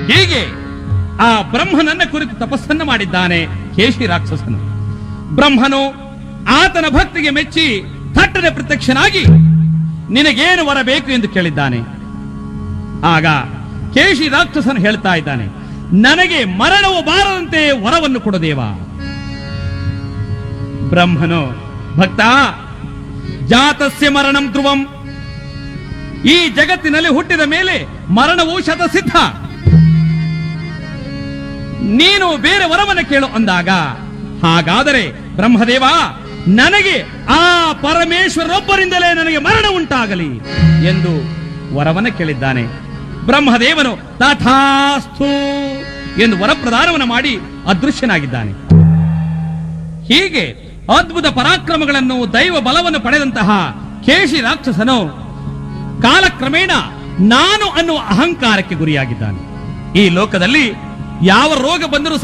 ಹೀಗೆ ಆ ಬ್ರಹ್ಮನನ್ನ ಕುರಿತು ತಪಸ್ಸನ್ನ ಮಾಡಿದ್ದಾನೆ ಕೇಶಿ ರಾಕ್ಷಸನು ಬ್ರಹ್ಮನು ಆತನ ಭಕ್ತಿಗೆ ಮೆಚ್ಚಿ ಥಟ್ಟನೆ ಪ್ರತ್ಯಕ್ಷನಾಗಿ ನಿನಗೇನು ವರ ಬೇಕು ಎಂದು ಕೇಳಿದ್ದಾನೆ ಆಗ ಕೇಶಿ ರಾಕ್ಷಸನು ಹೇಳ್ತಾ ಇದ್ದಾನೆ ನನಗೆ ಮರಣವು ಬಾರದಂತೆ ವರವನ್ನು ಕೊಡದೇವ ಬ್ರಹ್ಮನು ಭಕ್ತ ಜಾತಸ್ಯ ಮರಣಂ ಧ್ರುವಂ ಈ ಜಗತ್ತಿನಲ್ಲಿ ಹುಟ್ಟಿದ ಮೇಲೆ ಮರಣವು ಶತಸಿದ್ಧ ನೀನು ಬೇರೆ ವರವನ್ನು ಕೇಳು ಅಂದಾಗ ಹಾಗಾದರೆ ಬ್ರಹ್ಮದೇವ ನನಗೆ ಆ ಪರಮೇಶ್ವರೊಬ್ಬರಿಂದಲೇ ನನಗೆ ಮರಣ ಉಂಟಾಗಲಿ ಎಂದು ವರವನ್ನು ಕೇಳಿದ್ದಾನೆ ಬ್ರಹ್ಮದೇವನು ತಥಾಸ್ತು ಎಂದು ವರಪ್ರದಾನವನ್ನು ಮಾಡಿ ಅದೃಶ್ಯನಾಗಿದ್ದಾನೆ ಹೀಗೆ ಅದ್ಭುತ ಪರಾಕ್ರಮಗಳನ್ನು ದೈವ ಬಲವನ್ನು ಪಡೆದಂತಹ ಕೇಶಿ ರಾಕ್ಷಸನು ಕಾಲಕ್ರಮೇಣ ನಾನು ಅನ್ನುವ ಅಹಂಕಾರಕ್ಕೆ ಗುರಿಯಾಗಿದ್ದಾನೆ ಈ ಲೋಕದಲ್ಲಿ ಯಾವ ರೋಗ ಬಂದರೂ